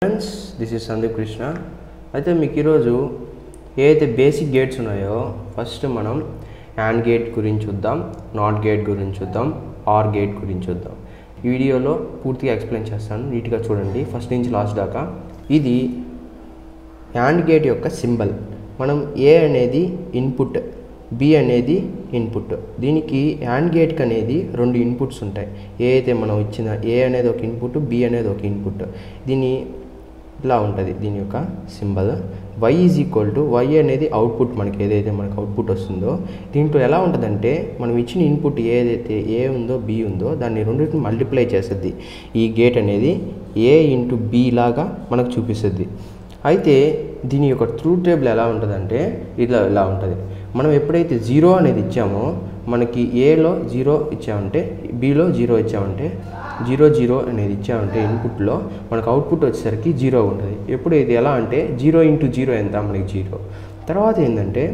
friends this is Sandeep Krishna అయితే మీకు ఈరోజు ఏదైతే బేసిక్ గేట్స్ ఉన్నాయో ఫస్ట్ మనం హ్యాండ్ గేట్ గురించి చూద్దాం నాట్ గేట్ గురించి చూద్దాం ఆర్ గేట్ గురించి చూద్దాం ఈ వీడియోలో పూర్తిగా ఎక్స్ప్లెయిన్ చేస్తాను నీట్గా చూడండి ఫస్ట్ నుంచి లాస్ట్ దాకా ఇది హ్యాండ్ గేట్ యొక్క సింబల్ మనం ఏ అనేది ఇన్పుట్ బి అనేది ఇన్పుట్ దీనికి హ్యాండ్ గేట్కి అనేది రెండు ఇన్పుట్స్ ఉంటాయి ఏ అయితే మనం ఇచ్చిన ఏ అనేది ఒక ఇన్పుట్ బి అనేది ఒక ఇన్పుట్ దీని ఇలా ఉంటుంది దీని యొక్క symbol Y is equal to Y అనేది అవుట్పుట్ మనకి ఏదైతే మనకి అవుట్పుట్ వస్తుందో దీంట్లో ఎలా ఉంటుందంటే మనం ఇచ్చిన ఇన్పుట్ ఏదైతే ఏ ఉందో బి ఉందో దాన్ని రెండింటిని మల్టిప్లై చేస్తుంది ఈ గేట్ అనేది ఏ ఇంటూ బి లాగా మనకు చూపిస్తుంది అయితే దీని యొక్క ట్రూత్ టేబుల్ ఎలా ఉంటుందంటే ఇలా ఇలా ఉంటుంది మనం ఎప్పుడైతే జీరో అనేది ఇచ్చామో మనకి ఏలో జీరో ఇచ్చామంటే బిలో జీరో ఇచ్చామంటే జీరో జీరో అనేది ఇచ్చామంటే ఇన్పుట్లో మనకు అవుట్పుట్ వచ్చేసరికి జీరో ఉంటుంది ఎప్పుడు ఇది ఎలా అంటే జీరో ఇంటూ జీరో ఎంత మనకి జీరో తర్వాత ఏంటంటే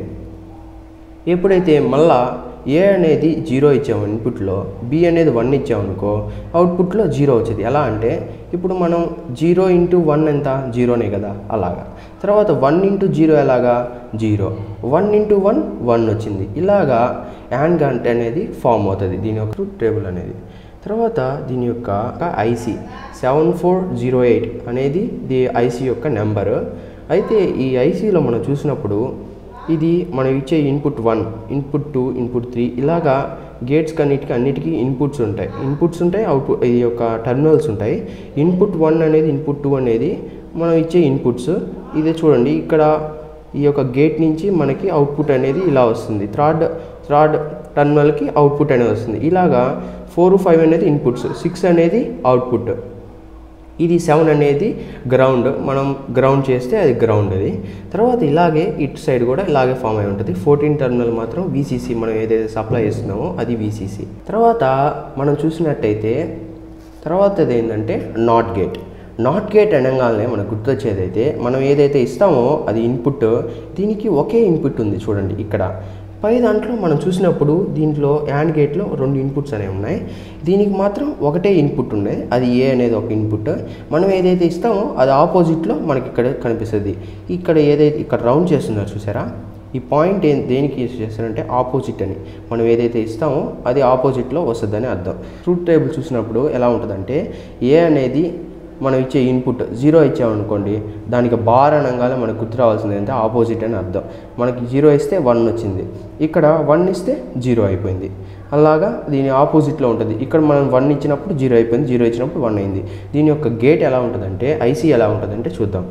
ఎప్పుడైతే మళ్ళా ఏ అనేది జీరో ఇచ్చాము ఇన్పుట్లో బి అనేది వన్ ఇచ్చామనుకో అవుట్పుట్లో జీరో వచ్చేది ఎలా అంటే ఇప్పుడు మనం జీరో ఇంటూ వన్ ఎంత జీరోనే కదా అలాగా తర్వాత వన్ ఇంటూ జీరో ఎలాగా zero one into one one వచ్చింది ఇలాగా యాన్ గంట అనేది ఫామ్ అవుతుంది దీని యొక్క టేబుల్ అనేది తర్వాత దీని యొక్క IC seven four zero eight అనేది ది ఐసి యొక్క నెంబరు అయితే ఈ ఐసీలో మనం చూసినప్పుడు ఇది మనం ఇచ్చే input one input two input three ఇలాగా గేట్స్ అన్నిటికీ అన్నిటికీ ఇన్పుట్స్ ఉంటాయి ఇన్పుట్స్ ఉంటాయి అవుట్పుట్ ఈ యొక్క టర్మినల్స్ ఉంటాయి ఇన్పుట్ వన్ అనేది ఇన్పుట్ టూ అనేది మనం ఇచ్చే ఇన్పుట్స్ ఇదే చూడండి ఇక్కడ ఈ యొక్క గేట్ నుంచి మనకి అవుట్పుట్ అనేది ఇలా వస్తుంది థర్డ్ థర్డ్ టర్మినల్కి అవుట్పుట్ అనేది వస్తుంది ఇలాగా ఫోర్ ఫైవ్ అనేది ఇన్పుట్స్ సిక్స్ అనేది అవుట్పుట్ ఇది సెవెన్ అనేది గ్రౌండ్ మనం గ్రౌండ్ చేస్తే అది గ్రౌండ్ అది తర్వాత ఇలాగే ఇటు సైడ్ కూడా ఇలాగే ఫామ్ అయి ఉంటుంది ఫోర్టీన్ టర్మినల్ మాత్రం వీసీసీ మనం ఏదైతే సప్లై చేస్తున్నామో అది వీసీసీ తర్వాత మనం చూసినట్టయితే తర్వాతది ఏంటంటే నాట్ గేట్ నాట్ గేట్ అనగానే మనకు గుర్తొచ్చేదైతే మనం ఏదైతే ఇస్తామో అది ఇన్పుట్ దీనికి ఒకే ఇన్పుట్ ఉంది చూడండి ఇక్కడ పై దాంట్లో మనం చూసినప్పుడు దీంట్లో హ్యాండ్ గేట్లో రెండు ఇన్పుట్స్ అనేవి ఉన్నాయి దీనికి మాత్రం ఒకటే ఇన్పుట్ ఉంది అది ఏ అనేది ఒక ఇన్పుట్ మనం ఏదైతే ఇస్తామో అది ఆపోజిట్లో మనకి ఇక్కడ కనిపిస్తుంది ఇక్కడ ఏదైతే ఇక్కడ రౌండ్ చేస్తున్నారు చూసారా ఈ పాయింట్ ఏ దేనికి యూస్ చేస్తారంటే ఆపోజిట్ అని మనం ఏదైతే ఇస్తామో అది ఆపోజిట్లో వస్తుందని అర్థం ట్రూత్ టేబుల్ చూసినప్పుడు ఎలా ఉంటుందంటే ఏ అనేది మనం ఇచ్చే ఇన్పుట్ జీరో ఇచ్చామనుకోండి దానికి బార్ అనగానే మనకు గుర్తు రావాల్సింది అంటే ఆపోజిట్ అని అర్థం మనకి జీరో ఇస్తే వన్ వచ్చింది ఇక్కడ వన్ ఇస్తే జీరో అయిపోయింది అలాగా దీని ఆపోజిట్లో ఉంటుంది ఇక్కడ మనం వన్ ఇచ్చినప్పుడు జీరో అయిపోయింది జీరో ఇచ్చినప్పుడు వన్ అయింది దీని యొక్క గేట్ ఎలా ఉంటుందంటే ఐసీ ఎలా ఉంటుందంటే చూద్దాం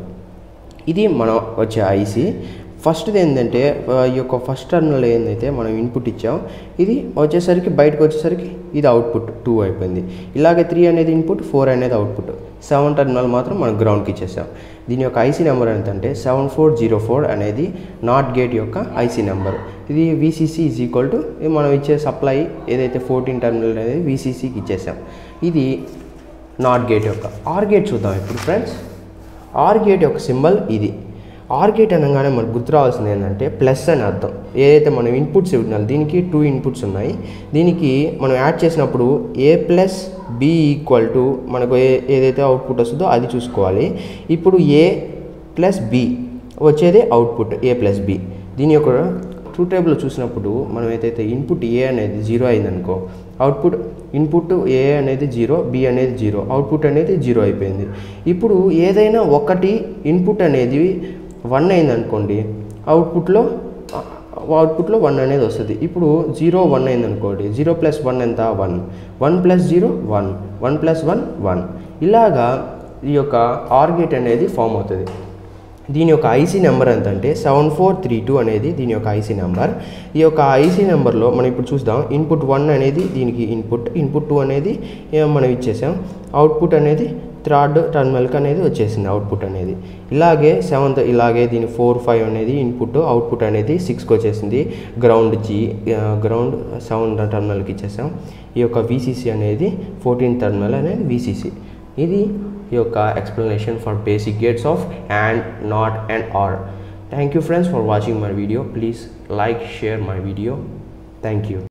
ఇది మనం వచ్చే ఐసీ ఫస్ట్ది ఏంటంటే ఈ యొక్క ఫస్ట్ టర్మినల్ ఏంటైతే మనం ఇన్పుట్ ఇచ్చాం ఇది వచ్చేసరికి బయటకు వచ్చేసరికి ఇది అవుట్పుట్ టూ అయిపోయింది ఇలాగే త్రీ అనేది ఇన్పుట్ ఫోర్ అనేది అవుట్పుట్ సెవెన్ టర్మినల్ మాత్రం మనం గ్రౌండ్కి ఇచ్చేసాం దీని యొక్క ఐసీ నెంబర్ ఎంతంటే సెవెన్ ఫోర్ జీరో ఫోర్ అనేది నాట్ గేట్ యొక్క ఐసీ నెంబర్ ఇది వీసీసీ ఈజ్ ఈక్వల్ టు మనం ఇచ్చే సప్లై ఏదైతే ఫోర్టీన్ టర్మినల్ అనేది వీసీసీకి ఇచ్చేసాం ఇది నాట్ గేట్ యొక్క ఆర్ గేట్ చూద్దాం ఇప్పుడు ఫ్రెండ్స్ ఆర్ గేట్ యొక్క సింబల్ ఇది ఆర్ గేట్ అనగానే మనకు గుర్తు రావాల్సింది ఏంటంటే ప్లస్ అని అర్థం ఏదైతే మనం ఇన్పుట్స్ ఇవ్వాలి దీనికి టూ ఇన్పుట్స్ ఉన్నాయి దీనికి మనం యాడ్ చేసినప్పుడు A plus B equal to మనకు ఏ ఏదైతే అవుట్పుట్ వస్తుందో అది చూసుకోవాలి ఇప్పుడు ఏ ప్లస్ బి వచ్చేది అవుట్పుట్ ఏ ప్లస్ బి దీని యొక్క ట్రూ టేబుల్ చూసినప్పుడు మనం ఏదైతే ఇన్పుట్ ఏ అనేది జీరో అయిందనుకో అవుట్పుట్ ఇన్పుట్ ఏ అనేది జీరో బి అనేది జీరో అవుట్పుట్ అనేది జీరో అయిపోయింది ఇప్పుడు ఏదైనా ఒకటి ఇన్పుట్ అనేది వన్ అయింది అనుకోండి అవుట్పుట్లో అవుట్పుట్లో వన్ అనేది వస్తుంది ఇప్పుడు జీరో వన్ అయింది అనుకోండి జీరో ప్లస్ వన్ ఎంత one one plus zero one one plus one one ఇలాగా ఈ యొక్క ఆర్గేట్ అనేది ఫామ్ అవుతుంది దీని యొక్క ఐసీ నెంబర్ ఎంత అంటే సెవెన్ ఫోర్ త్రీ టూ అనేది దీని యొక్క ఐసీ నెంబర్ ఈ యొక్క ఐసీ నెంబర్లో మనం ఇప్పుడు చూద్దాం ఇన్పుట్ వన్ అనేది దీనికి ఇన్పుట్ ఇన్పుట్ టూ అనేది మనం ఇచ్చేసాం అవుట్పుట్ అనేది థర్డ్ టర్మినల్కి అనేది వచ్చేసింది అవుట్పుట్ అనేది ఇలాగే సెవెంత్ ఇలాగే దీని ఫోర్ ఫైవ్ అనేది ఇన్పుట్ అవుట్పుట్ అనేది సిక్స్కి వచ్చేసింది గ్రౌండ్ జీ గ్రౌండ్ సెవెన్ టర్మినల్కి ఇచ్చేసాం ఈ యొక్క వీసీసీ అనేది ఫోర్టీన్ టర్మినల్ అనేది వీసీసీ ఇది ఈ యొక్క explanation for basic gates of and not and or thank you friends for watching my video please like share my video thank you